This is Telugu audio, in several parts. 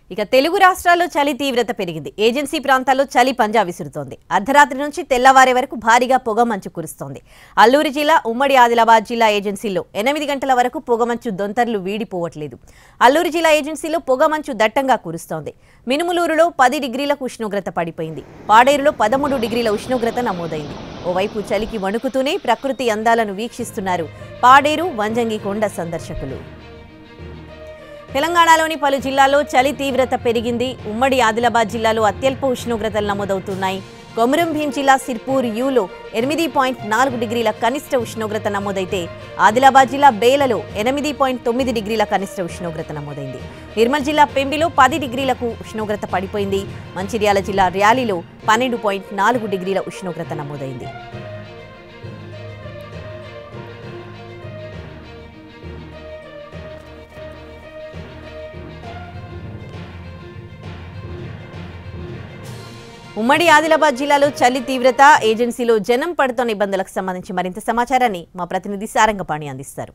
ఇక తెలుగు రాష్ట్రాల్లో చలి తీవ్రత పెరిగింది ఏజెన్సీ ప్రాంతాల్లో చలి పంజా విసురుతోంది అర్ధరాత్రి నుంచి తెల్లవారే వరకు భారీగా పొగమంచు కురుస్తోంది అల్లూరి జిల్లా ఉమ్మడి ఆదిలాబాద్ జిల్లా ఏజెన్సీలో ఎనిమిది గంటల వరకు పొగమంచు దొంతర్లు వీడిపోవట్లేదు అల్లూరి జిల్లా ఏజెన్సీలో పొగమంచు దట్టంగా కురుస్తోంది మినుములూరులో పది డిగ్రీలకు ఉష్ణోగ్రత పడిపోయింది పాడేరులో పదమూడు డిగ్రీల ఉష్ణోగ్రత నమోదైంది ఓవైపు చలికి వణుకుతూనే ప్రకృతి అందాలను వీక్షిస్తున్నారు పాడేరు వంజంగి కొండ సందర్శకులు తెలంగాణలోని పలు జిల్లాల్లో చలి తీవ్రత పెరిగింది ఉమ్మడి ఆదిలాబాద్ జిల్లాలో అత్యల్ప ఉష్ణోగ్రతలు నమోదవుతున్నాయి కొమురం భీం జిల్లా సిర్పూర్ యూలో ఎనిమిది పాయింట్ నాలుగు డిగ్రీల కనిష్ట ఉష్ణోగ్రత నమోదైతే ఆదిలాబాద్ జిల్లా బేలలో ఎనిమిది పాయింట్ తొమ్మిది డిగ్రీల కనిష్ట ఉష్ణోగ్రత నమోదైంది నిర్మల్ జిల్లా పెంబిలో పది డిగ్రీలకు ఉష్ణోగ్రత పడిపోయింది మంచిర్యాల జిల్లా ర్యాలీలో పన్నెండు పాయింట్ నాలుగు డిగ్రీల ఉష్ణోగ్రత నమోదైంది ఉమ్మడి ఆదిలాబాద్ జిల్లాలో చలి తీవ్రత ఏజెన్సీలో జనం పడుతున్న ఇబ్బందులకు సంబంధించి మరింత సమాచారాన్ని మా ప్రతినిధి సారంగపాణి అందిస్తారు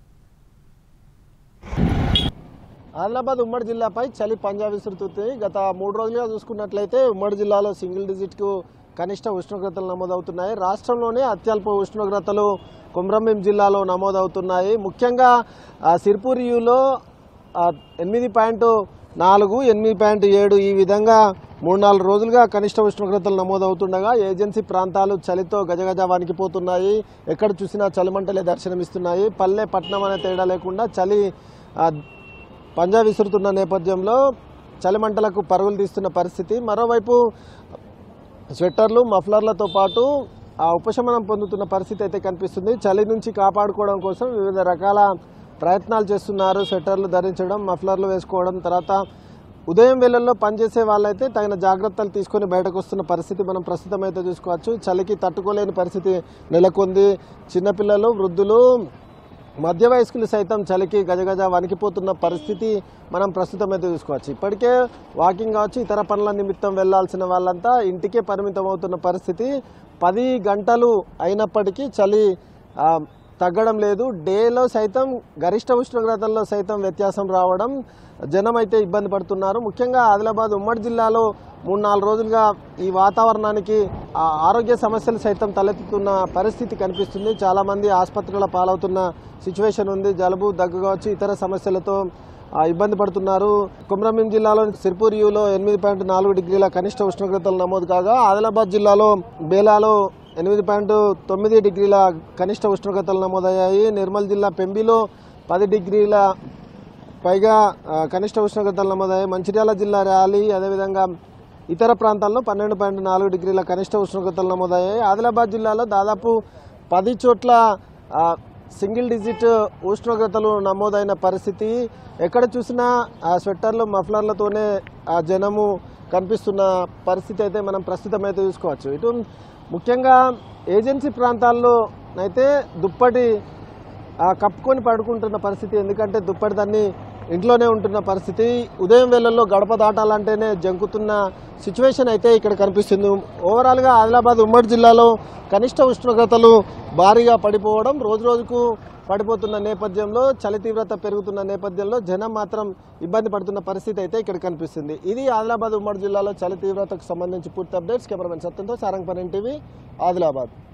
ఆదిలాబాద్ ఉమ్మడి జిల్లాపై చలి పంజా విసురుతుంది గత మూడు రోజులుగా చూసుకున్నట్లయితే ఉమ్మడి జిల్లాలో సింగిల్ డిజిట్కు కనిష్ట ఉష్ణోగ్రతలు నమోదవుతున్నాయి రాష్ట్రంలోనే అత్యల్ప ఉష్ణోగ్రతలు కుమ్రంభీం జిల్లాలో నమోదవుతున్నాయి ముఖ్యంగా ఆ, సిర్పూర్ యూలో ఆ, ఎనిమిది పాయింట్ నాలుగు ఎనిమిది పాయింట్ ఏడు ఈ విధంగా మూడు నాలుగు రోజులుగా కనిష్ట ఉష్ణోగ్రతలు నమోదవుతుండగా ఏజెన్సీ ప్రాంతాలు చలితో గజగజ వణికిపోతున్నాయి ఎక్కడ చూసినా చలిమంటలే దర్శనమిస్తున్నాయి పల్లె పట్టణం అనే తేడా లేకుండా చలి ఆ, పంజా విసురుతున్న నేపథ్యంలో చలిమంటలకు పరుగులు తీస్తున్న పరిస్థితి మరోవైపు స్వెట్టర్లు మఫ్లర్లతో పాటు ఆ ఉపశమనం పొందుతున్న పరిస్థితి అయితే కనిపిస్తుంది చలి నుంచి కాపాడుకోవడం కోసం వివిధ రకాల ప్రయత్నాలు చేస్తున్నారు స్వెట్టర్లు ధరించడం మఫ్లర్లు వేసుకోవడం తర్వాత ఉదయం వేళల్లో పనిచేసే వాళ్ళైతే తగిన జాగ్రత్తలు తీసుకొని బయటకు వస్తున్న పరిస్థితి మనం ప్రస్తుతం అయితే చూసుకోవచ్చు చలికి తట్టుకోలేని పరిస్థితి నెలకొంది చిన్నపిల్లలు వృద్ధులు మధ్య వయస్కులు సైతం చలికి గజగజ వణికిపోతున్న పరిస్థితి మనం ప్రస్తుతం అయితే చూసుకోవచ్చు ఇప్పటికే వాకింగ్ కావచ్చు ఇతర పనుల నిమిత్తం వెళ్లాల్సిన వాళ్ళంతా ఇంటికే పరిమితం అవుతున్న పరిస్థితి పది గంటలు అయినప్పటికీ చలి ఆ, తగ్గడం లేదు డేలో సైతం గరిష్ట ఉష్ణోగ్రతల్లో సైతం వ్యత్యాసం రావడం జనం అయితే ఇబ్బంది పడుతున్నారు ముఖ్యంగా ఆదిలాబాద్ ఉమ్మడి జిల్లాలో మూడు నాలుగు రోజులుగా ఈ వాతావరణానికి ఆ ఆరోగ్య సమస్యలు సైతం తలెత్తుతున్న పరిస్థితి కనిపిస్తుంది చాలా మంది ఆసుపత్రుల పాలవుతున్న సిచ్యువేషన్ ఉంది జలుబు దగ్గు కావచ్చు ఇతర సమస్యలతో ఆ, ఇబ్బంది పడుతున్నారు కుమ్రంభీం జిల్లాలో సిర్పూర్ యూలో ఎనిమిది పాయింట్ నాలుగు డిగ్రీల కనిష్ట ఉష్ణోగ్రతలు నమోదు కాగా ఆదిలాబాద్ జిల్లాలో బేలాలో ఎనిమిది పాయింట్ తొమ్మిది డిగ్రీల కనిష్ట ఉష్ణోగ్రతలు నమోదయ్యాయి నిర్మల్ జిల్లా పెంబిలో పది డిగ్రీల పైగా ఆ, కనిష్ట ఉష్ణోగ్రతలు నమోదయ్యాయి మంచిర్యాల జిల్లా ర్యాలీ అదేవిధంగా ఇతర ప్రాంతాల్లో పన్నెండు పాయింట్ నాలుగు డిగ్రీల కనిష్ట ఉష్ణోగ్రతలు నమోదయ్యాయి ఆదిలాబాద్ జిల్లాలో దాదాపు పది చోట్ల ఆ, సింగిల్ డిజిట్ ఉష్ణోగ్రతలు నమోదైన పరిస్థితి ఎక్కడ చూసినా ఆ స్వెట్టర్లు మఫ్లర్లతోనే ఆ జనము కనిపిస్తున్న పరిస్థితి అయితే మనం ప్రస్తుతం అయితే చూసుకోవచ్చు ఇటు ముఖ్యంగా ఏజెన్సీ ప్రాంతాల్లో అయితే దుప్పటి ఆ, కప్పుకొని పడుకుంటున్న పరిస్థితి ఎందుకంటే దుప్పటి దాన్ని ఇంట్లోనే ఉంటున్న పరిస్థితి ఉదయం వేళల్లో గడప దాటాలంటేనే జంకుతున్న సిచ్యువేషన్ అయితే ఇక్కడ కనిపిస్తుంది ఓవరాల్గా ఆదిలాబాద్ ఉమ్మడి జిల్లాలో కనిష్ట ఉష్ణోగ్రతలు భారీగా పడిపోవడం రోజు రోజుకు పడిపోతున్న నేపథ్యంలో చలి తీవ్రత పెరుగుతున్న నేపథ్యంలో జనం మాత్రం ఇబ్బంది పడుతున్న పరిస్థితి అయితే ఇక్కడ కనిపిస్తుంది ఇది ఆదిలాబాద్ ఉమ్మడి జిల్లాలో చలి తీవ్రతకు సంబంధించి పూర్తి అప్డేట్స్ కెమెరామెన్ సత్యంతో సారంగపని టీవీ ఆదిలాబాద్